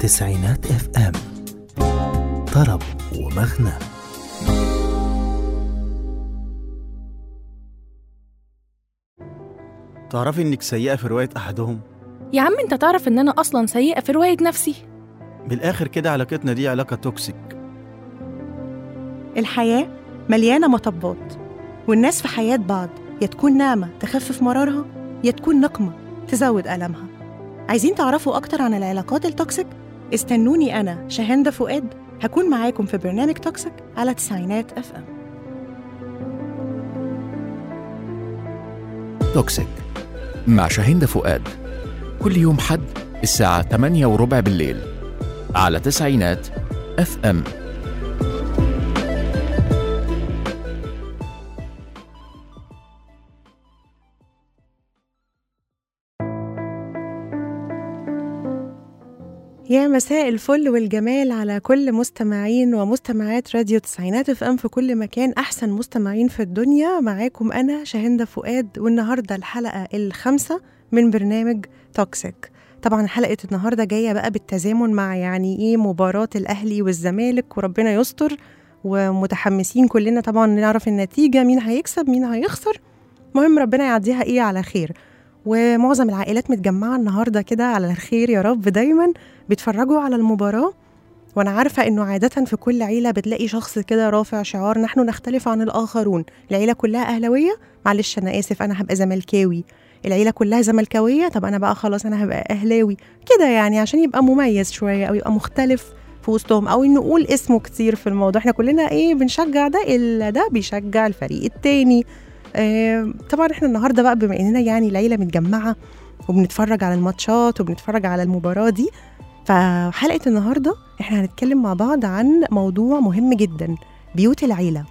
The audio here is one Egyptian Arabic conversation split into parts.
تسعينات اف ام طرب ومغنى تعرفي انك سيئة في رواية احدهم يا عم انت تعرف ان انا اصلا سيئة في رواية نفسي بالاخر كده علاقتنا دي علاقة توكسيك الحياة مليانة مطبات والناس في حياة بعض يا تكون نعمة تخفف مرارها يا تكون نقمة تزود ألمها عايزين تعرفوا أكتر عن العلاقات التوكسيك؟ استنوني أنا شاهندة فؤاد هكون معاكم في برنامج توكسيك على تسعينات اف ام توكسيك مع شاهين فؤاد كل يوم حد الساعة 8 وربع بالليل على تسعينات اف ام يا مساء الفل والجمال على كل مستمعين ومستمعات راديو تسعينات اف ام في كل مكان احسن مستمعين في الدنيا معاكم انا شاهندة فؤاد والنهارده الحلقه الخامسه من برنامج توكسيك طبعا حلقه النهارده جايه بقى بالتزامن مع يعني ايه مباراه الاهلي والزمالك وربنا يستر ومتحمسين كلنا طبعا نعرف النتيجه مين هيكسب مين هيخسر المهم ربنا يعديها ايه على خير ومعظم العائلات متجمعه النهارده كده على الخير يا رب دايما بيتفرجوا على المباراة وأنا عارفة إنه عادة في كل عيلة بتلاقي شخص كده رافع شعار نحن نختلف عن الآخرون العيلة كلها أهلوية معلش أنا آسف أنا هبقى زملكاوي العيلة كلها زملكاوية طب أنا بقى خلاص أنا هبقى أهلاوي كده يعني عشان يبقى مميز شوية أو يبقى مختلف في وسطهم أو نقول اسمه كتير في الموضوع احنا كلنا إيه بنشجع ده إلا ده بيشجع الفريق التاني آه طبعا احنا النهارده بقى بما اننا يعني العيله متجمعه وبنتفرج على الماتشات وبنتفرج على المباراه دي فحلقة النهاردة احنا هنتكلم مع بعض عن موضوع مهم جدا بيوت العيلة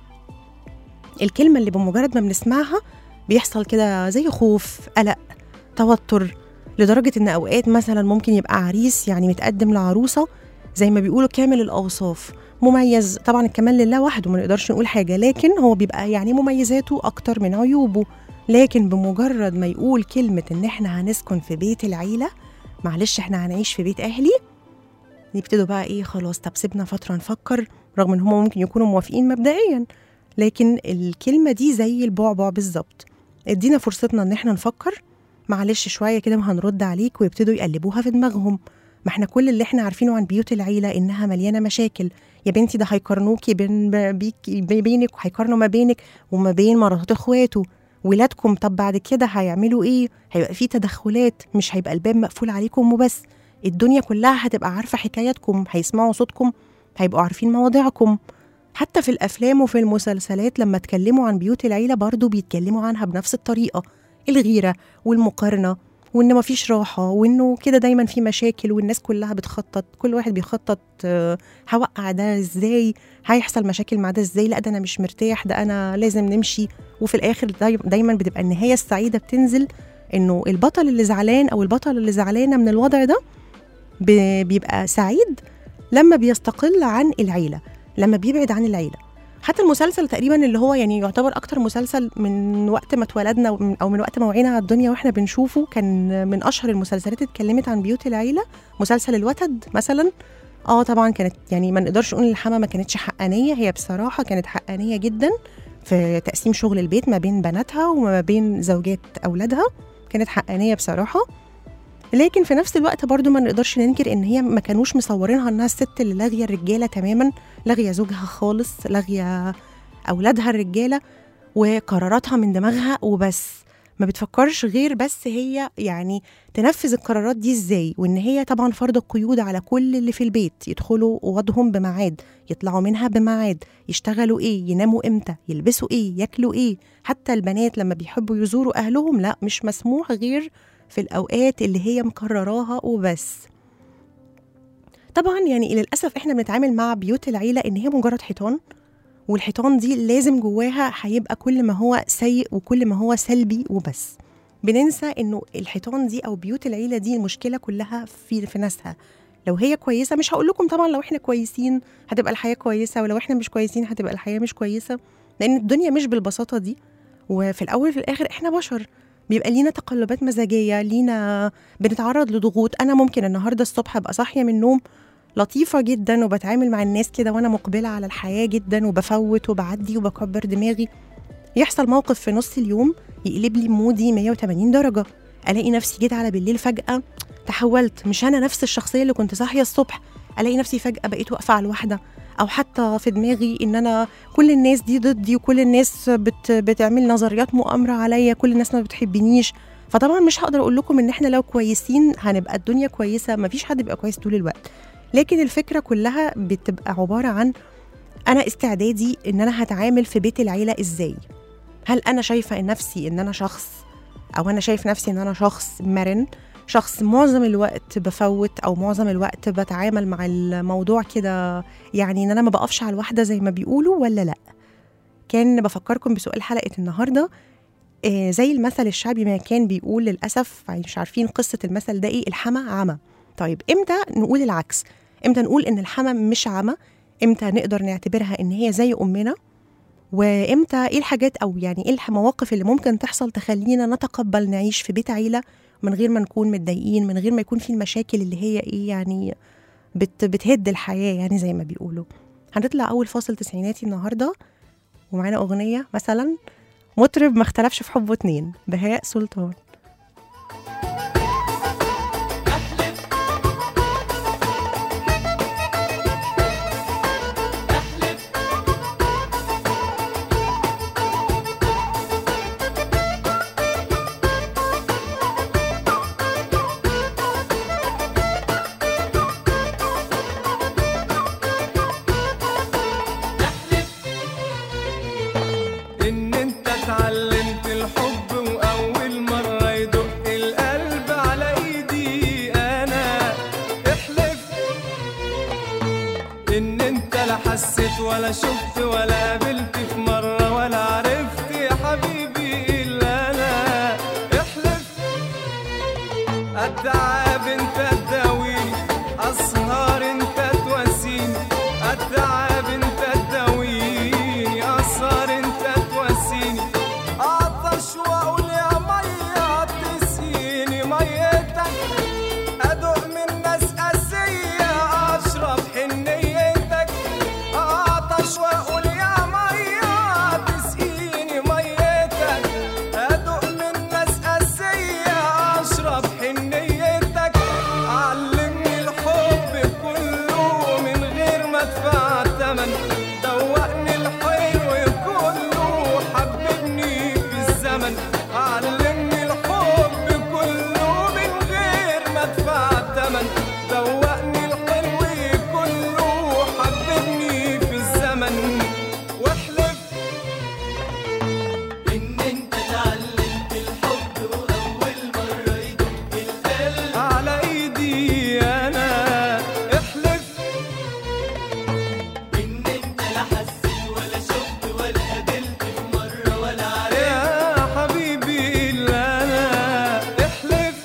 الكلمة اللي بمجرد ما بنسمعها بيحصل كده زي خوف قلق توتر لدرجة ان اوقات مثلا ممكن يبقى عريس يعني متقدم لعروسة زي ما بيقولوا كامل الاوصاف مميز طبعا الكمال لله وحده ما نقدرش نقول حاجة لكن هو بيبقى يعني مميزاته اكتر من عيوبه لكن بمجرد ما يقول كلمة ان احنا هنسكن في بيت العيلة معلش احنا هنعيش في بيت اهلي يبتدوا بقى ايه خلاص طب سيبنا فتره نفكر رغم ان هم ممكن يكونوا موافقين مبدئيا لكن الكلمه دي زي البعبع بالظبط ادينا فرصتنا ان احنا نفكر معلش شويه كده وهنرد عليك ويبتدوا يقلبوها في دماغهم ما احنا كل اللي احنا عارفينه عن بيوت العيله انها مليانه مشاكل يا بنتي ده هيقارنوكي بين بيك بينك وهيقارنوا ما بينك وما بين مرات اخواته ولادكم طب بعد كده هيعملوا ايه هيبقى في تدخلات مش هيبقى الباب مقفول عليكم وبس الدنيا كلها هتبقى عارفه حكاياتكم هيسمعوا صوتكم هيبقوا عارفين مواضيعكم حتى في الافلام وفي المسلسلات لما اتكلموا عن بيوت العيله برضو بيتكلموا عنها بنفس الطريقه الغيره والمقارنه وان مفيش راحه وانه كده دايما في مشاكل والناس كلها بتخطط كل واحد بيخطط آه، هوقع ده ازاي هيحصل مشاكل مع ده ازاي لا ده انا مش مرتاح ده انا لازم نمشي وفي الاخر داي- دايما بتبقى النهايه السعيده بتنزل انه البطل اللي زعلان او البطل اللي زعلانه من الوضع ده ب- بيبقى سعيد لما بيستقل عن العيله لما بيبعد عن العيله حتى المسلسل تقريبا اللي هو يعني يعتبر اكتر مسلسل من وقت ما اتولدنا ومن- او من وقت ما وعينا على الدنيا واحنا بنشوفه كان من اشهر المسلسلات اللي اتكلمت عن بيوت العيله مسلسل الوتد مثلا اه طبعا كانت يعني ما نقدرش نقول الحما ما كانتش حقانيه هي بصراحه كانت حقانيه جدا في تقسيم شغل البيت ما بين بناتها وما بين زوجات اولادها كانت حقانيه بصراحه لكن في نفس الوقت برضو ما نقدرش ننكر ان هي ما كانوش مصورينها انها الست اللي لاغيه الرجاله تماما لاغيه زوجها خالص لاغيه اولادها الرجاله وقراراتها من دماغها وبس ما بتفكرش غير بس هي يعني تنفذ القرارات دي ازاي وان هي طبعا فرض قيود على كل اللي في البيت يدخلوا اوضهم بميعاد يطلعوا منها بميعاد يشتغلوا ايه يناموا امتى يلبسوا ايه ياكلوا ايه حتى البنات لما بيحبوا يزوروا اهلهم لا مش مسموح غير في الأوقات اللي هي مقرراها وبس طبعا يعني للأسف احنا بنتعامل مع بيوت العيلة إن هي مجرد حيطان والحيطان دي لازم جواها هيبقى كل ما هو سيء وكل ما هو سلبي وبس بننسى انه الحيطان دي او بيوت العيله دي المشكله كلها في في ناسها لو هي كويسه مش هقول لكم طبعا لو احنا كويسين هتبقى الحياه كويسه ولو احنا مش كويسين هتبقى الحياه مش كويسه لان الدنيا مش بالبساطه دي وفي الاول وفي الاخر احنا بشر بيبقى لينا تقلبات مزاجيه لينا بنتعرض لضغوط انا ممكن النهارده الصبح ابقى صاحيه من النوم لطيفة جدا وبتعامل مع الناس كده وأنا مقبلة على الحياة جدا وبفوت وبعدي وبكبر دماغي يحصل موقف في نص اليوم يقلب لي مودي 180 درجة ألاقي نفسي جيت على بالليل فجأة تحولت مش أنا نفس الشخصية اللي كنت صاحية الصبح ألاقي نفسي فجأة بقيت واقفة على الواحدة أو حتى في دماغي إن أنا كل الناس دي ضدي وكل الناس بت بتعمل نظريات مؤامرة عليا كل الناس ما بتحبنيش فطبعا مش هقدر أقول لكم إن إحنا لو كويسين هنبقى الدنيا كويسة مفيش حد بيبقى كويس طول الوقت لكن الفكرة كلها بتبقى عبارة عن أنا استعدادي إن أنا هتعامل في بيت العيلة إزاي هل أنا شايفة إن نفسي إن أنا شخص أو أنا شايف نفسي إن أنا شخص مرن شخص معظم الوقت بفوت أو معظم الوقت بتعامل مع الموضوع كده يعني إن أنا ما بقفش على الواحدة زي ما بيقولوا ولا لأ كان بفكركم بسؤال حلقة النهاردة آه زي المثل الشعبي ما كان بيقول للأسف يعني مش عارفين قصة المثل ده إيه الحما عمى طيب إمتى نقول العكس امتى نقول ان الحما مش عمى امتى نقدر نعتبرها ان هي زي امنا وامتى ايه الحاجات او يعني ايه المواقف اللي ممكن تحصل تخلينا نتقبل نعيش في بيت عيله من غير ما نكون متضايقين من غير ما يكون في المشاكل اللي هي ايه يعني بت بتهد الحياه يعني زي ما بيقولوا هنطلع اول فاصل تسعيناتي النهارده ومعانا اغنيه مثلا مطرب ما اختلفش في حبه اتنين بهاء سلطان ان انت اتعلمت الحب واول مرة يدق القلب على ايدي انا احلف ان انت لا حسيت ولا شفت ولا قابلت في مرة ولا عرفت يا حبيبي الا انا احلف التعب انت تداويني اسهر انت تواسيني التعب انت تداويني اسهر انت تواسيني اعطش واقول يا ميه تسقيني ميتك ادوق من ناس قاسيه اشرب حنيتك اعطش واقول يا ميه تسقيني ميتك ادوق من ناس قاسيه اشرب حنيتك علمني الحب كله من غير ما ادفع الثمن دوقني الحلو كله حببني في الزمن علمني الحب كله من غير ما ادفع الثمن دوقني الحلو كله حببني في الزمن واحلف ان انت اتعلمت الحب واول مره يدق القلب على ايدي انا احلف ان انت لا حسيت ولا شفت ولا قابلت في مره ولا عرفت يا حبيبي الا انا احلف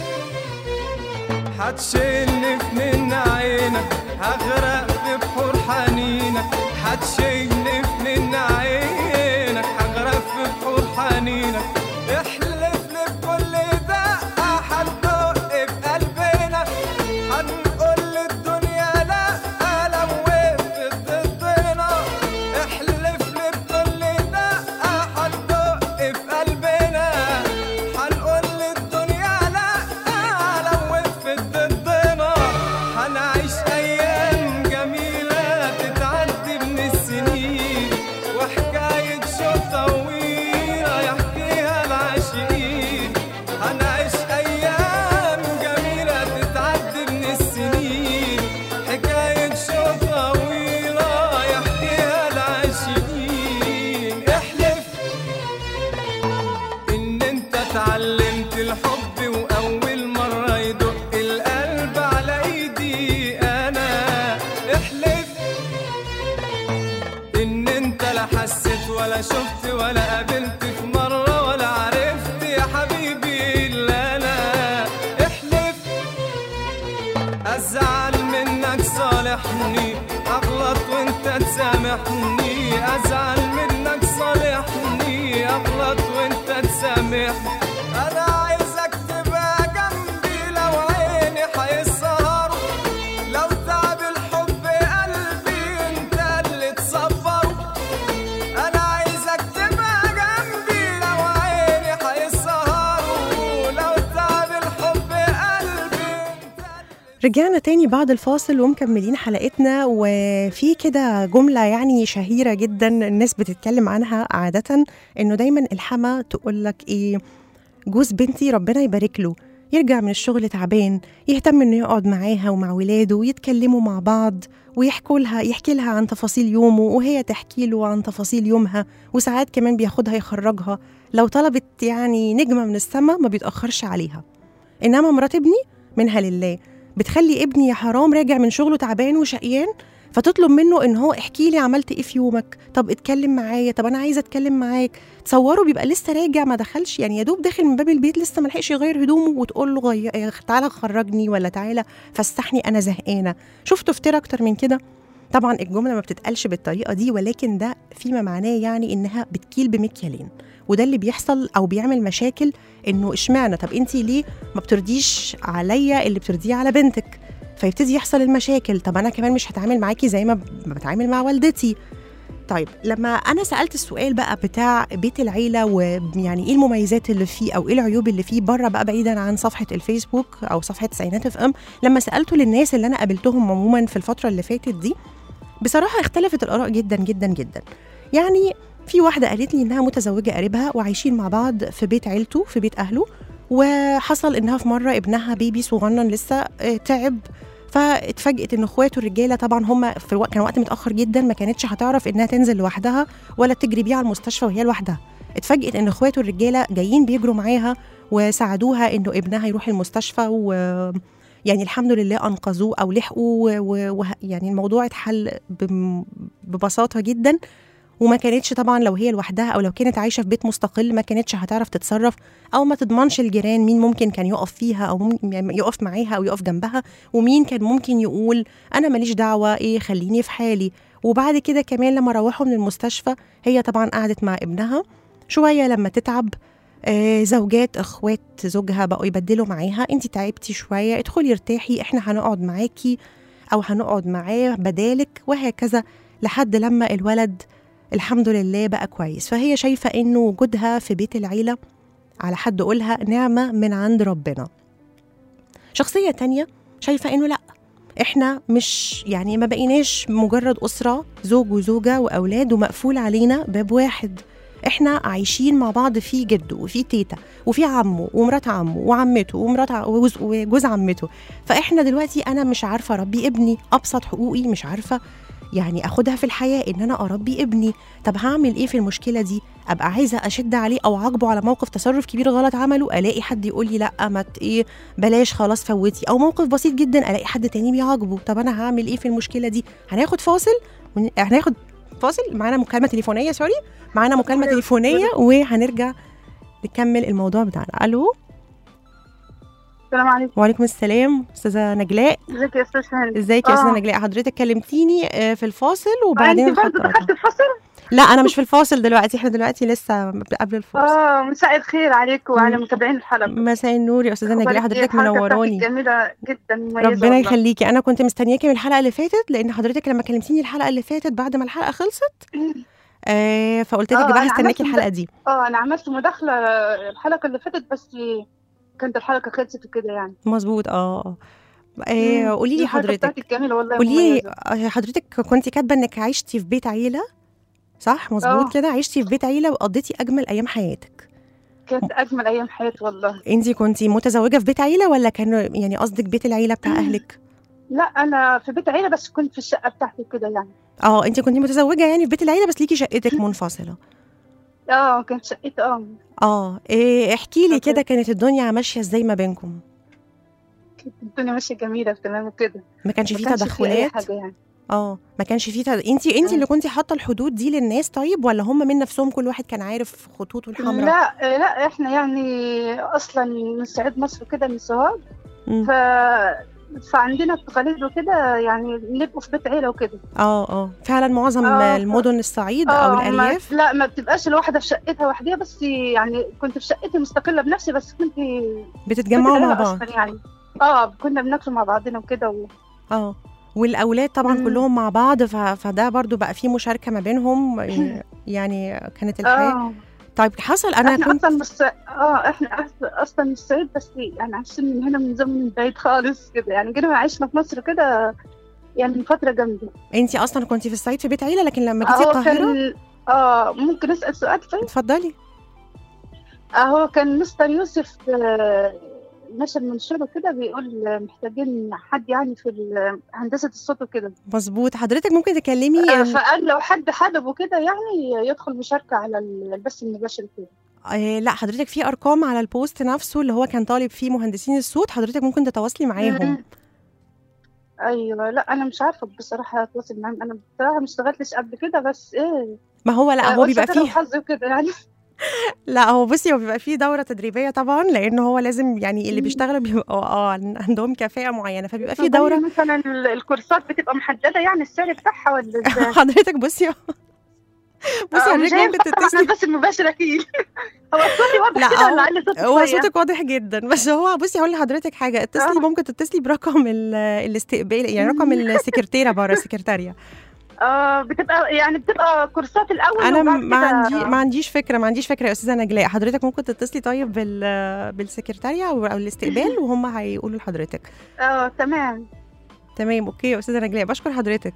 هتشيلني في من عينك هغرق في بحور حنينك هتشيلني في من عينك هغرق في بحور حنينك احلف لي بكل دقة هتدق في قلبنا هنقول للدنيا لا لو وقفت ضدنا احلف لي بكل دقة هتدق في قلبنا هنقول للدنيا لا لو وقفت ضدنا هنعيش ايام جميله تتعدي من السنين وحكايه شوق طويله يحكيها العاشقين هنعيش ايام جميله تتعدي من السنين حكايه شوق طويله يحكيها العاشقين احلف ان انت اتعلمت الحب واول مرة يدق القلب على ايدي انا احلف ان انت لا حسيت ولا شفت ولا قابلت في مرة ولا عرفت يا حبيبي الا انا احلف ازعل منك صالحني اغلط وانت تسامحني ازعل منك صالحني اغلط وانت تسامحني انا رجعنا تاني بعد الفاصل ومكملين حلقتنا وفي كده جملة يعني شهيرة جدا الناس بتتكلم عنها عادة انه دايما الحما تقول لك ايه جوز بنتي ربنا يبارك له يرجع من الشغل تعبان يهتم انه يقعد معاها ومع ولاده ويتكلموا مع بعض ويحكوا لها يحكي لها عن تفاصيل يومه وهي تحكي له عن تفاصيل يومها وساعات كمان بياخدها يخرجها لو طلبت يعني نجمة من السما ما بيتأخرش عليها إنما مرات ابني منها لله بتخلي ابني يا حرام راجع من شغله تعبان وشقيان فتطلب منه ان هو احكي لي عملت ايه في يومك طب اتكلم معايا طب انا عايزه اتكلم معاك تصوروا بيبقى لسه راجع ما دخلش يعني يا دوب داخل من باب البيت لسه ما لحقش يغير هدومه وتقول له غير تعالى خرجني ولا تعالى فسحني انا زهقانه شفتوا افترى اكتر من كده طبعا الجمله ما بتتقالش بالطريقه دي ولكن ده فيما معناه يعني انها بتكيل بمكيالين وده اللي بيحصل او بيعمل مشاكل انه اشمعنى طب انت ليه ما بترضيش عليا اللي بترضيه على بنتك فيبتدي يحصل المشاكل طب انا كمان مش هتعامل معاكي زي ما ب- ما بتعامل مع والدتي طيب لما انا سالت السؤال بقى بتاع بيت العيله ويعني ايه المميزات اللي فيه او ايه العيوب اللي فيه بره بقى بعيدا عن صفحه الفيسبوك او صفحه تسعينات اف ام لما سالته للناس اللي انا قابلتهم عموما في الفتره اللي فاتت دي بصراحه اختلفت الاراء جدا جدا جدا يعني في واحده قالت لي انها متزوجه قريبها وعايشين مع بعض في بيت عيلته في بيت اهله وحصل انها في مره ابنها بيبي صغنن لسه آه، تعب فاتفاجئت ان اخواته الرجاله طبعا هم في الوقت كان وقت متاخر جدا ما كانتش هتعرف انها تنزل لوحدها ولا تجري بيه على المستشفى وهي لوحدها اتفاجئت ان اخواته الرجاله جايين بيجروا معاها وساعدوها انه ابنها يروح المستشفى و يعني الحمد لله انقذوه او لحقوا ويعني الموضوع اتحل بم- ببساطه جدا وما كانتش طبعا لو هي لوحدها او لو كانت عايشه في بيت مستقل ما كانتش هتعرف تتصرف او ما تضمنش الجيران مين ممكن كان يقف فيها او ممكن يعني يقف معاها او يقف جنبها ومين كان ممكن يقول انا ماليش دعوه ايه خليني في حالي وبعد كده كمان لما روحوا من المستشفى هي طبعا قعدت مع ابنها شويه لما تتعب آه زوجات اخوات زوجها بقوا يبدلوا معاها انت تعبتي شويه ادخلي ارتاحي احنا هنقعد معاكي او هنقعد معاه بدالك وهكذا لحد لما الولد الحمد لله بقى كويس فهي شايفه انه وجودها في بيت العيله على حد قولها نعمه من عند ربنا شخصيه تانية شايفه انه لا احنا مش يعني ما بقيناش مجرد اسره زوج وزوجه واولاد ومقفول علينا باب واحد احنا عايشين مع بعض في جده وفي تيتا وفي عمه ومرات عمه وعمته ومرات ع- وجوز, وجوز عمته فاحنا دلوقتي انا مش عارفه اربي ابني ابسط حقوقي مش عارفه يعني اخدها في الحياه ان انا اربي ابني طب هعمل ايه في المشكله دي ابقى عايزه اشد عليه او اعاقبه على موقف تصرف كبير غلط عمله الاقي حد يقول لي لا ما ت- ايه بلاش خلاص فوتي او موقف بسيط جدا الاقي حد تاني بيعاقبه طب انا هعمل ايه في المشكله دي هناخد فاصل ون- هناخد فاصل معانا مكالمه تليفونيه سوري معانا مكالمه تليفونيه وهنرجع نكمل الموضوع بتاعنا الو السلام عليكم وعليكم السلام استاذه نجلاء ازيك يا استاذ هاني ازيك يا استاذه آه. نجلاء حضرتك كلمتيني آه، في الفاصل وبعدين انت برضه الخط قطع. دخلت الفصل لا انا مش في الفاصل دلوقتي احنا دلوقتي لسه قبل الفاصل اه مساء الخير عليكم وعلى مم. متابعين الحلقه مساء النور يا استاذه نجلاء أخبارك إيه؟ حضرتك الحلقة منوراني بتاعتك جميله جدا مميزه ربنا والله. يخليكي انا كنت مستنياكي من الحلقه اللي فاتت لان حضرتك لما كلمتيني الحلقه اللي فاتت بعد ما الحلقه خلصت آه فقلت لك آه، بقى أنا هستناكي عملت الحلقه دي اه انا عملت مداخله الحلقه اللي فاتت بس كانت الحلقه خلصت وكده يعني مظبوط اه آه، مم. قولي لي الحلقة حضرتك بتاعتك جميله والله قولي لي مميزة. آه، حضرتك كنت كاتبه انك عشتي في بيت عيله صح مظبوط آه. كده عشتي في بيت عيله وقضيتي اجمل ايام حياتك كانت اجمل ايام حياتي والله انت كنتي متزوجه في بيت عيله ولا كان يعني قصدك بيت العيله بتاع اهلك لا انا في بيت عيله بس كنت في الشقه بتاعتي كده يعني اه انت كنتي متزوجه يعني في بيت العيله بس ليكي شقتك منفصله اه كانت شقتي اه اه إيه احكي لي أوكي. كده كانت الدنيا ماشيه ازاي ما بينكم كانت الدنيا ماشيه جميله تمام وكده ما كانش ما فيه كانش في اي تدخلات حاجه يعني اه ما كانش فيه تد... انت انت آه. اللي كنتي حاطه الحدود دي للناس طيب ولا هم من نفسهم كل واحد كان عارف خطوطه الحمراء لا لا احنا يعني اصلا من صعيد مصر كده من سوهاج مم. ف... فعندنا التقاليد وكده يعني نبقوا في بيت عيله وكده اه اه فعلا معظم آه، المدن الصعيد او ما... الارياف لا ما بتبقاش الواحده في شقتها وحدها بس يعني كنت في شقتي مستقله بنفسي بس كنت في بتتجمعوا بيت مع العيلة بعض أصلاً يعني اه كنا بناكل مع بعضنا وكده و... اه والاولاد طبعا مم. كلهم مع بعض ف... فده برضو بقى فيه مشاركه ما بينهم يعني كانت الحياه اه طيب حصل انا احنا كنت اصلا مش اه احنا أص- اصلا من الصعيد بس يعني عايشين من هنا من زمن من بعيد خالص كده يعني جينا عشنا في مصر كده يعني من فتره جامده انت اصلا كنت في الصعيد في بيت عيله لكن لما جيتي هو القاهره كان اه ممكن اسال سؤال طيب اتفضلي آه هو كان مستر يوسف آه، نشر منشور كده بيقول آه، محتاجين حد يعني في ال- هندسه الصوت وكده مظبوط حضرتك ممكن تكلمي آه، آه، فقال لو حد حابب وكده يعني يدخل مشاركه على البث المباشر كده آه لا حضرتك في ارقام على البوست نفسه اللي هو كان طالب فيه مهندسين الصوت حضرتك ممكن تتواصلي معاهم مم. ايوه لا انا مش عارفه بصراحه اتواصل معاهم انا بصراحه ما اشتغلتش قبل كده بس ايه ما هو لا هو آه، بيبقى قلت أجرب فيه حظي وكده يعني لا هو بصي هو بيبقى فيه دوره تدريبيه طبعا لان هو لازم يعني اللي مم. بيشتغلوا بيبقوا اه عندهم كفاءه معينه فبيبقى فيه طب دوره هي مثلا ال- الكورسات بتبقى محدده يعني السعر بتاعها ولا ازاي؟ حضرتك بصي بصي آه، مش حضرتك هينفع ممكن طبعا تتصلي بس المباشر اكيد هو صوتي واضح لا، كده هو- ولا علي صوتي هو شوية؟ صوتك واضح جدا بس هو بصي هقول لحضرتك حاجه اتصلي آه. ممكن تتصلي برقم ال- الاستقبال يعني رقم السكرتيره بره السكرتاريه اه بتبقى يعني بتبقى كورسات الاول انا وبعد ما كده- عندي ما عنديش فكره ما عنديش فكره يا استاذه نجلاء حضرتك ممكن تتصلي طيب بال بالسكرتاريه او أو الاستقبال وهم هيقولوا لحضرتك اه تمام تمام اوكي يا استاذه نجلاء بشكر حضرتك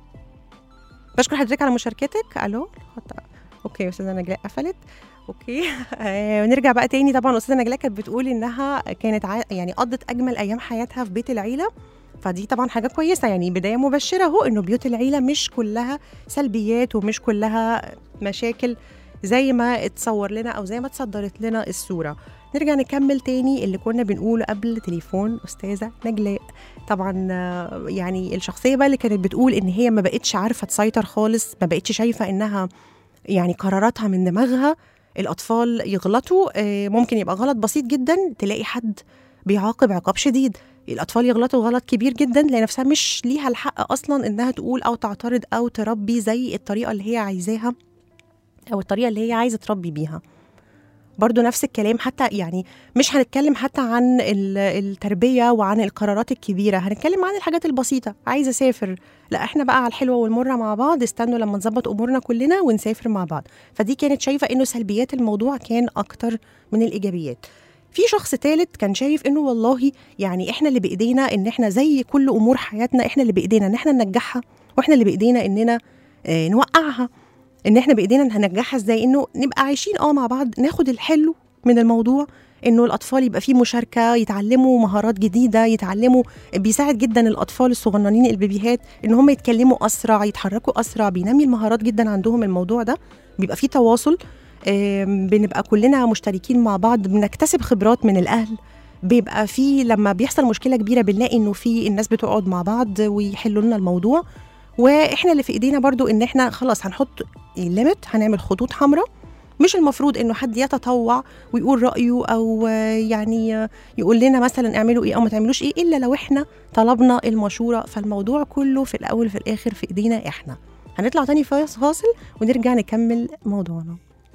بشكر حضرتك على مشاركتك الو حط- اوكي يا استاذه نجلاء قفلت اوكي آه نرجع بقى تاني طبعا استاذه نجلاء كانت بتقول انها كانت ع... يعني قضت اجمل ايام حياتها في بيت العيله فدي طبعا حاجه كويسه يعني بدايه مبشره اهو انه بيوت العيله مش كلها سلبيات ومش كلها مشاكل زي ما اتصور لنا او زي ما اتصدرت لنا الصوره نرجع نكمل تاني اللي كنا بنقوله قبل تليفون استاذه نجلاء طبعا آه، يعني الشخصيه بقى اللي كانت بتقول ان هي ما بقتش عارفه تسيطر خالص ما بقتش شايفه انها يعني قراراتها من دماغها الاطفال يغلطوا آه، ممكن يبقى غلط بسيط جدا تلاقي حد بيعاقب عقاب شديد الاطفال يغلطوا غلط كبير جدا تلاقي نفسها مش ليها الحق اصلا انها تقول او تعترض او تربي زي الطريقه اللي هي عايزاها او الطريقه اللي هي عايزه تربي بيها برضو نفس الكلام حتى يعني مش هنتكلم حتى عن ال- التربية وعن القرارات الكبيرة هنتكلم عن الحاجات البسيطة عايزة أسافر لا احنا بقى على الحلوة والمرة مع بعض استنوا لما نظبط أمورنا كلنا ونسافر مع بعض فدي كانت شايفة إنه سلبيات الموضوع كان أكتر من الإيجابيات في شخص ثالث كان شايف انه والله يعني احنا اللي بايدينا ان احنا زي كل امور حياتنا احنا اللي بايدينا ان احنا ننجحها واحنا اللي بايدينا اننا اه نوقعها ان احنا بايدينا هننجحها ازاي انه نبقى عايشين اه مع بعض ناخد الحلو من الموضوع انه الاطفال يبقى فيه مشاركه يتعلموا مهارات جديده يتعلموا بيساعد جدا الاطفال الصغننين البيبيهات ان هم يتكلموا اسرع يتحركوا اسرع بينمي المهارات جدا عندهم الموضوع ده بيبقى فيه تواصل آم، بنبقى كلنا مشتركين مع بعض بنكتسب خبرات من الاهل بيبقى في لما بيحصل مشكله كبيره بنلاقي انه في الناس بتقعد مع بعض ويحلوا لنا الموضوع واحنا اللي في ايدينا برضو ان احنا خلاص هنحط ليميت هنعمل خطوط حمراء مش المفروض انه حد يتطوع ويقول رايه او آه، يعني آه، يقول لنا مثلا اعملوا ايه او ما تعملوش ايه الا لو احنا طلبنا المشوره فالموضوع كله في الاول وفي الاخر في ايدينا احنا هنطلع تاني فاص- فاصل ونرجع نكمل موضوعنا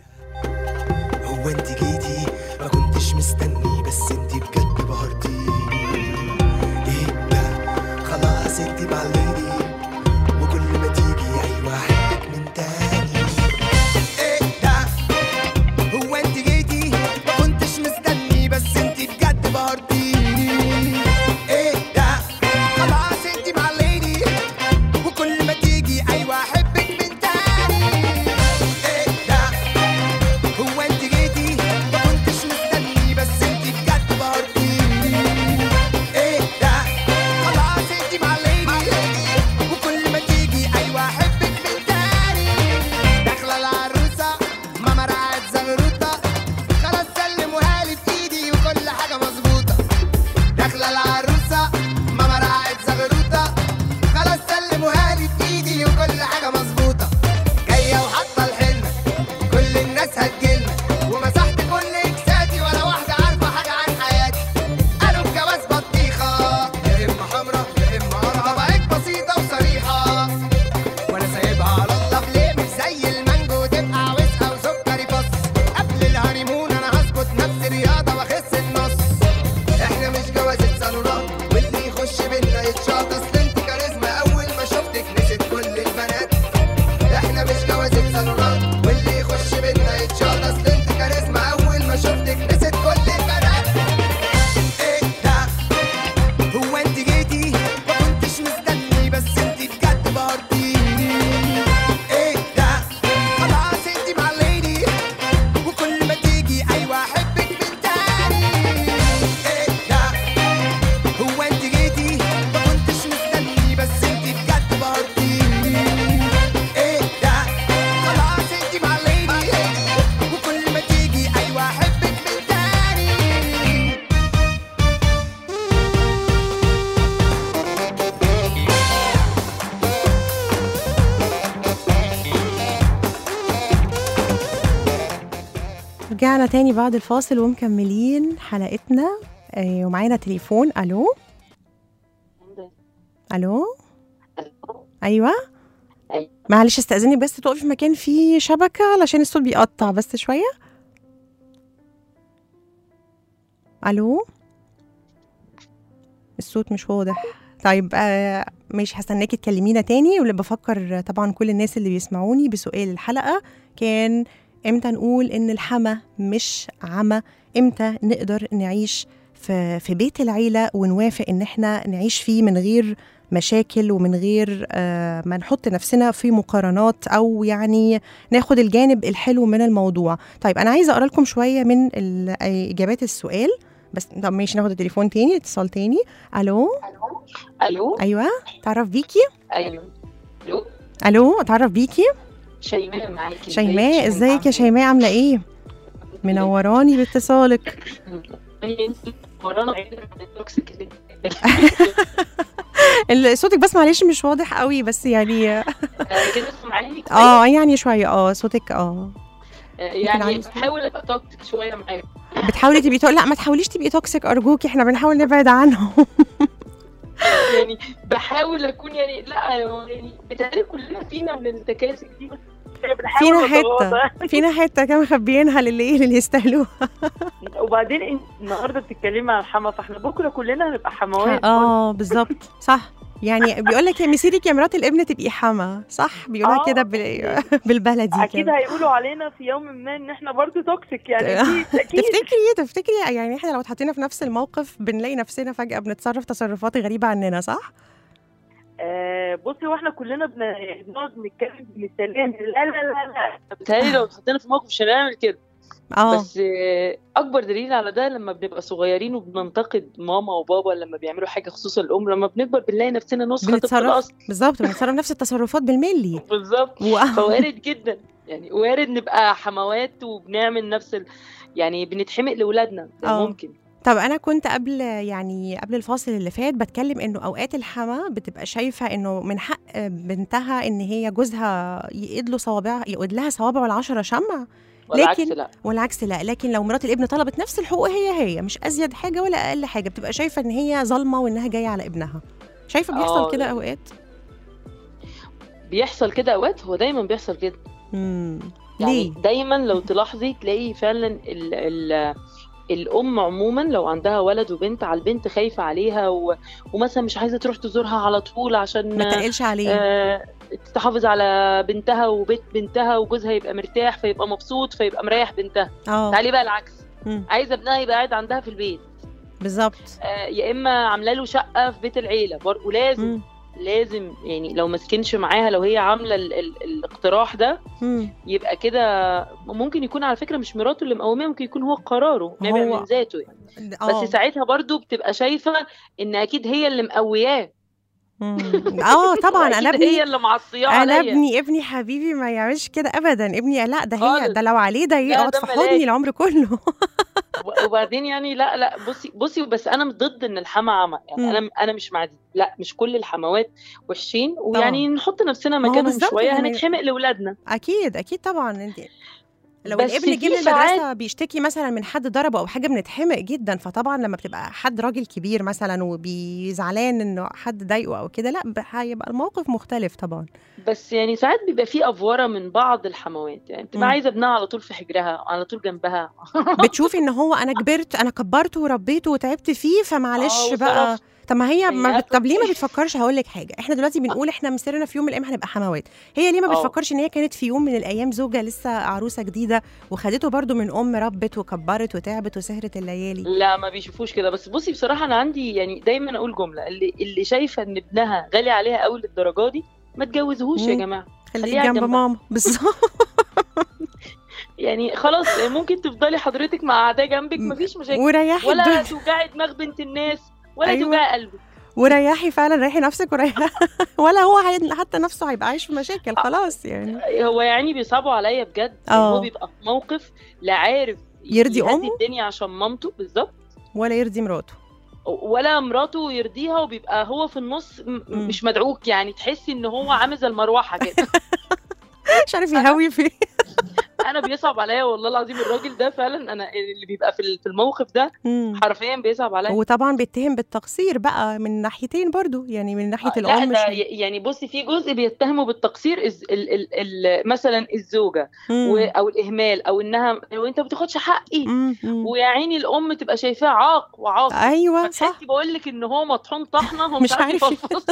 هو انت جيتي ما كنتش مستني بس انت بجد بهرتيني ايه ده خلاص انت بعليني وكل ما تيجي ايوه احبك من تاني ايه ده هو انت جيتي ما كنتش مستني بس انت بجد بهرتيني ايه ده خلاص انت بعليني وكل ما تيجي ايوه احبك من تاني ايه ده هو انت جيتي رجعنا تاني بعد الفاصل ومكملين حلقتنا آه، ومعانا تليفون الو الو ايوه أيوة. معلش استاذنك بس تقفي في مكان فيه شبكه علشان الصوت بيقطع بس شويه الو الصوت مش واضح طيب آه مش هستناكي تكلمينا تاني واللي بفكر طبعا كل الناس اللي بيسمعوني بسؤال الحلقه كان امتى نقول ان الحما مش عمى امتى نقدر نعيش في في بيت العيله ونوافق ان احنا نعيش فيه من غير مشاكل ومن غير آه ما نحط نفسنا في مقارنات او يعني ناخد الجانب الحلو من الموضوع طيب انا عايزه اقرا لكم شويه من ال- اجابات السؤال بس طب ماشي ناخد التليفون تاني اتصال تاني الو الو ايوه اتعرف بيكي ايوه الو الو اتعرف بيكي شيماء معاكي شيماء ازيك يا شيماء عامله ايه منوراني باتصالك ورانا بعيد عن التوكسيك اللي ال- صوتك بس معلش مش واضح قوي بس يعني آه، كده سامعاني اه يعني شويه اه صوتك اه يعني عايز- بحاول ابقى توكسيك شويه معاك بتحاولي تبقي تو... لا ما تحاوليش تبقي توكسيك ارجوكي احنا بنحاول نبعد عنهم يعني بحاول اكون يعني لا يعني بتهيألي كلنا فينا من التكاسل دي بس بنحاول فينا نتواضع. حته فينا حته كده مخبيينها للي اللي يستاهلوها وبعدين انت النهارده بتتكلمي عن الحما فاحنا بكره كلنا هنبقى حموات اه بالظبط صح يعني بيقول لك يا مسيرك يا مرات الابن تبقي حما صح بيقولها آه. كده بال... بالبلدي اكيد كده هيقولوا علينا في يوم ما ان احنا برضو توكسيك يعني اكيد اكيد تفتكري تفتكري يعني احنا لو اتحطينا في نفس الموقف بنلاقي نفسنا فجأة بنتصرف تصرفات غريبة عننا صح؟ آه بصي واحنا كلنا بن- يعني بنقعد نتكلم بمثالين لا لا لا لا بتهيألي لو اتحطينا في موقف مش هنعمل كده اه بس آه، اكبر دليل على ده لما بنبقى صغيرين وبننتقد ماما وبابا لما بيعملوا حاجه خصوصا الام لما بنكبر بنلاقي نفسنا نسخه طبق بنتصرف الاصل بالظبط بنتصرف نفس التصرفات بالملي بالظبط و... فوارد جدا يعني وارد نبقى حموات وبنعمل نفس ال... يعني بنتحمق لاولادنا ده آه. ممكن طب انا كنت قبل يعني قبل الفاصل اللي فات بتكلم انه اوقات الحما بتبقى شايفه انه من حق بنتها ان هي جوزها يقيد له صوابع يقود لها صوابعه العشرة شمع والعكس لكن- لا والعكس لا لكن لو مرات الابن طلبت نفس الحقوق هي هي مش ازيد حاجه ولا اقل حاجه بتبقى شايفه ان هي ظالمه وانها جايه على ابنها شايفه بيحصل آه، كده يعني اوقات بيحصل كده اوقات هو دايما بيحصل كده امم يعني ليه دايما لو تلاحظي تلاقي فعلا ال ال الام عموما لو عندها ولد وبنت على البنت خايفه عليها و... ومثلا مش عايزه تروح تزورها على طول عشان ما تقلش عليه آه، تحافظ على بنتها وبيت بنتها وجوزها يبقى مرتاح فيبقى مبسوط فيبقى مريح بنتها اه تعالي بقى العكس مم. عايزه ابنها يبقى قاعد عندها في البيت بالظبط آه، يا اما عامله له شقه في بيت العيله برضه لازم مم. لازم يعني لو ما سكنش معاها لو هي عامله ال ال الاقتراح ده مم. يبقى كده ممكن يكون على فكره مش مراته اللي مقوماه ممكن يكون هو قراره نابع هو- من ذاته يعني اه بس ساعتها برضه بتبقى شايفه ان اكيد هي اللي مقوياه مم. اه طبعا انا أكيد هي ابني اللي معصياه انا عليا ابني ابني حبيبي ما يعملش كده ابدا ابني لا ده هي خالص. ده لو عليه ده يقعد ده في ملاك. حضني العمر كله وبعدين يعني لا لا بصي بصي بس انا ضد ان الحما عمى يعني مم. انا انا مش مع دي لا مش كل الحموات وحشين ويعني نحط نفسنا ما هو مكانهم بالظبط شويه يعني- هنتحمق لاولادنا اكيد اكيد طبعا انت لو بس الابن جه في من ساعات- المدرسه بيشتكي مثلا من حد ضربه او حاجه بنتحمق جدا فطبعا لما بتبقى حد راجل كبير مثلا وبيزعلان انه حد ضايقه او كده لا ب- هيبقى الموقف مختلف طبعا بس يعني ساعات بيبقى في افوره من بعض الحموات يعني مم. بتبقى عايزه ابنها على طول في حجرها على طول جنبها بتشوفي ان هو انا كبرت انا كبرته وربيته وتعبت فيه فمعلش آه، بقى وصرفت. طب ما هي ما هي بت... طب ليه ما طبيعي. بتفكرش هقول لك حاجه احنا دلوقتي بنقول احنا مصيرنا في يوم من الايام هنبقى حموات هي ليه ما آه. بتفكرش ان هي كانت في يوم من الايام زوجه لسه عروسه جديده وخدته برضو من ام ربت وكبرت وتعبت وسهرت الليالي لا ما بيشوفوش كده بس بصي بصراحه انا عندي يعني دايما اقول جمله اللي اللي شايفه ان ابنها غالي عليها قوي للدرجه دي ما تجوزهوش يا مم. جماعه خليك خليها جنب جنبها. ماما بالظبط يعني خلاص ممكن تفضلي حضرتك مع قاعده جنبك مفيش مشاكل وريحي ولا الدنيا توجعي دماغ بنت الناس ولا أيوة. توجعي قلبك وريحي فعلا ريحي نفسك وريحي ولا هو هي- حتى نفسه هيبقى عايش في مشاكل خلاص يعني هو يعني بيصعبوا عليا بجد يعني آه. هو بيبقى في موقف لا عارف يرضي يهدي أمه؟ الدنيا عشان مامته بالظبط ولا يرضي مراته ولا مراته يرضيها وبيبقى هو في النص م- مم. مش مدعوك يعني تحسي ان هو عامل زي المروحه كده مش عارف يهوي فين انا بيصعب عليا والله العظيم الراجل ده فعلا انا اللي بيبقى في ال- في الموقف ده مم. حرفيا بيصعب عليا وطبعا بيتهم بالتقصير بقى من ناحيتين برضو يعني من ناحيه لا الام ده مش ي- يعني بصي في جزء بيتهموا بالتقصير الز- ال ال ال مثلا الزوجه مم. و- او الاهمال او انها وانت ما بتاخدش حقي مم. مم. ويا عيني الام تبقى شايفاه عاق وعاق ايوه صح فتحسي بقول لك ان هو مطحون طحنه هو مش مش عارف عارف يفلفص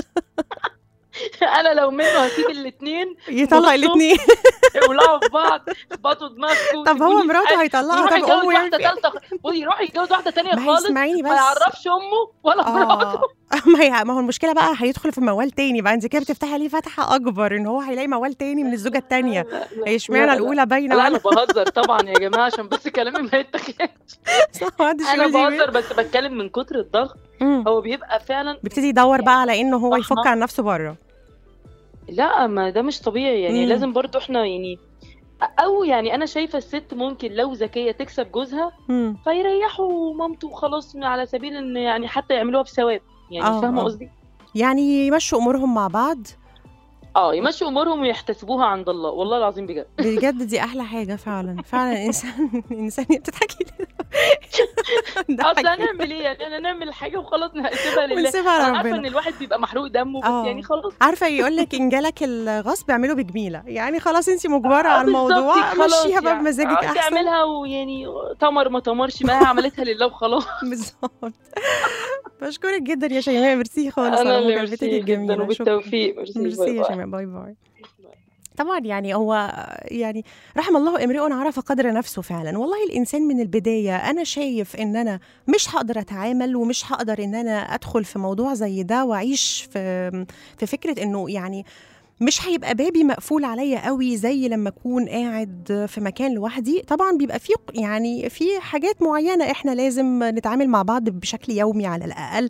انا لو منه هسيب الاثنين يطلق بصوا، الاثنين يولعوا في بعض بطوا دماغكم طب هو سيبوني في مراته حالي. هيطلقها يروح طب يتجوز امه واحده يعمل ثالثه بصي يروح يتجوز واحده ثانيه ما هي خالص اسمعيني ما بس يعرفش امه ولا مراته اه ما هي ما هو المشكله بقى هيدخل في موال تاني بقى انت كده بتفتحي عليه فتحه اكبر ان هو هيلاقي موال تاني من الزوجه التانيه لا، لا، هي اشمعنى لا، لا. الاولى باينه لا انا عنها بهزر طبعا يا جماعه عشان بس كلامي ما يتاخدش صح محدش انا يقول دي بهزر بس بتكلم من كتر الضغط مم. هو بيبقى فعلا بيبتدي يدور بقى على انه هو طحنة. يفك عن نفسه بره لا ما ده مش طبيعي يعني مم. لازم برضو احنا يعني او يعني انا شايفه الست ممكن لو ذكيه تكسب جوزها مم. فيريحوا مامته وخلاص على سبيل ان يعني حتى يعملوها بثواب يعني آه، فاهمه آه. قصدي يعني يمشوا امورهم مع بعض اه يمشوا امورهم ويحتسبوها عند الله والله العظيم بجد بجد دي احلى حاجه فعلا فعلا الانسان الانسان بتضحكي ليه؟ ده اصل حقيقي. هنعمل ايه يعني انا نعمل حاجه وخلاص نسيبها لله ونسيبها على انا عارفه ربنا. ان الواحد بيبقى محروق دمه بس آه. يعني خلاص عارفه يقول لك ان جالك الغصب اعمله بجميله يعني خلاص انت مجبره آه، على بالظبط الموضوع خلاص مشيها بقى يعني. بمزاجك آه، احسن تعملها ويعني تمر ما تمرش ما هي عملتها لله وخلاص بالظبط بشكرك جدا يا شيماء ميرسي خالص انا على اللي مكالمتك ميرسي جدا الجميله شكرا وبالتوفيق ميرسي ميرسي باي يا باي. شيماء باي باي طبعا يعني هو يعني رحم الله امرئ عرف قدر نفسه فعلا والله الانسان من البدايه انا شايف ان انا مش هقدر اتعامل ومش هقدر ان انا ادخل في موضوع زي ده واعيش في في فكره انه يعني مش هيبقى بابي مقفول عليا قوي زي لما اكون قاعد في مكان لوحدي طبعا بيبقى في يعني في حاجات معينه احنا لازم نتعامل مع بعض بشكل يومي على الاقل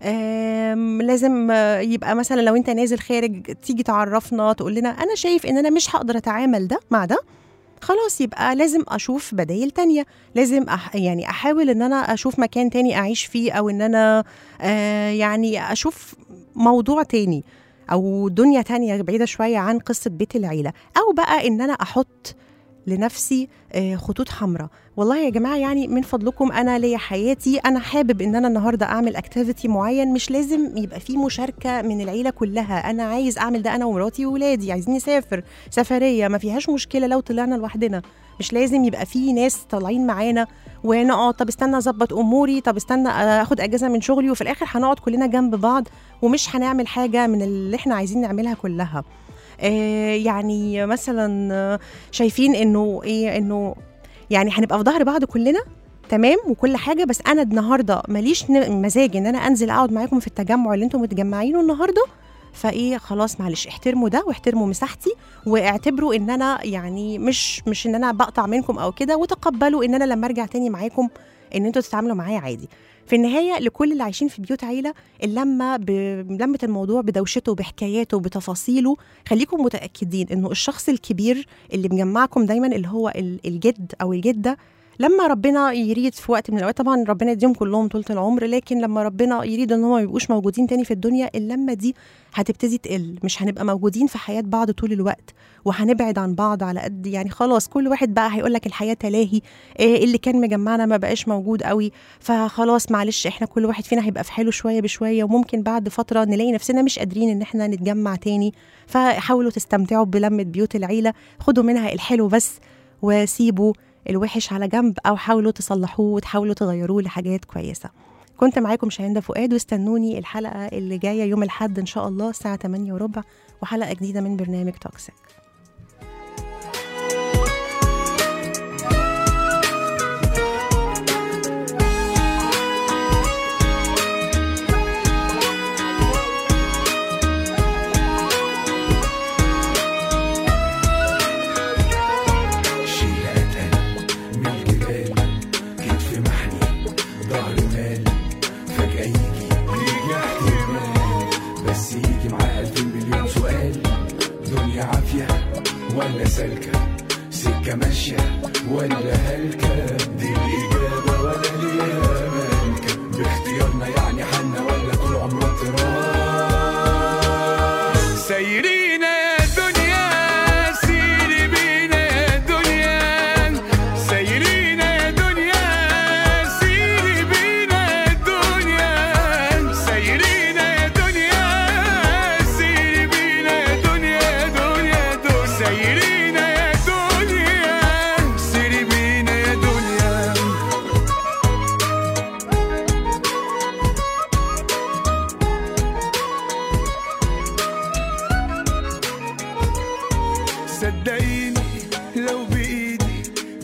آم، لازم آه، يبقى مثلا لو انت نازل خارج تيجي تعرفنا تقول لنا انا شايف ان انا مش هقدر اتعامل ده مع ده خلاص يبقى لازم اشوف بدايل تانية لازم أح يعني احاول ان انا اشوف مكان تاني اعيش فيه او ان انا آه يعني اشوف موضوع تاني او دنيا تانية بعيدة شوية عن قصة بيت العيلة او بقى ان انا احط لنفسي آه، خطوط حمراء والله يا جماعه يعني من فضلكم انا ليا حياتي انا حابب ان انا النهارده اعمل اكتيفيتي معين مش لازم يبقى في مشاركه من العيله كلها انا عايز اعمل ده انا ومراتي وولادي عايزين نسافر سفريه ما فيهاش مشكله لو طلعنا لوحدنا مش لازم يبقى في ناس طالعين معانا ونقعد طب استنى اظبط اموري طب استنى اخد اجازه من شغلي وفي الاخر هنقعد كلنا جنب بعض ومش هنعمل حاجه من اللي احنا عايزين نعملها كلها آه يعني مثلا آه، شايفين انه ايه انه يعني هنبقى في ظهر بعض كلنا تمام وكل حاجه بس انا النهارده ماليش ن- مزاج ان انا انزل اقعد معاكم في التجمع اللي انتم متجمعينه النهارده فايه خلاص معلش احترموا ده واحترموا مساحتي واعتبروا ان انا يعني مش مش ان انا بقطع منكم او كده وتقبلوا ان انا لما ارجع تاني معاكم ان انتوا تتعاملوا معايا عادي في النهايه لكل اللي عايشين في بيوت عيله اللمه بلمه الموضوع بدوشته بحكاياته بتفاصيله خليكم متاكدين انه الشخص الكبير اللي مجمعكم دايما اللي هو ال- الجد او الجده لما ربنا يريد في وقت من الاوقات طبعا ربنا يديهم كلهم طولة العمر لكن لما ربنا يريد ان هم ما يبقوش موجودين تاني في الدنيا اللمه دي هتبتدي تقل مش هنبقى موجودين في حياه بعض طول الوقت وهنبعد عن بعض على قد يعني خلاص كل واحد بقى هيقول لك الحياه تلاهي إيه اللي كان مجمعنا ما بقاش موجود قوي فخلاص معلش احنا كل واحد فينا هيبقى في حاله شويه بشويه وممكن بعد فتره نلاقي نفسنا مش قادرين ان احنا نتجمع تاني فحاولوا تستمتعوا بلمه بيوت العيله خدوا منها الحلو بس وسيبوا الوحش على جنب او حاولوا تصلحوه وتحاولوا تغيروه لحاجات كويسه كنت معاكم شاهندة فؤاد واستنوني الحلقة اللي جاية يوم الحد إن شاء الله الساعة 8 وربع وحلقة جديدة من برنامج توكسيك شيل أتقل من الجبال كتف محني ظهر مال فجأة يجي يجي احتمال بس يجي معاه ألف مليون سؤال دنيا عافية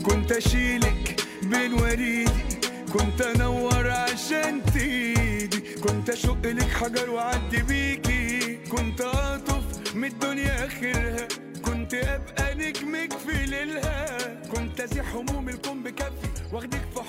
كنت اشيلك بين وريدي كنت انور عشان تيدي كنت اشق لك حجر واعدي بيكي كنت اطف من الدنيا اخرها كنت ابقى نجمك في ليلها كنت ازيح هموم الكون بكفي واخدك في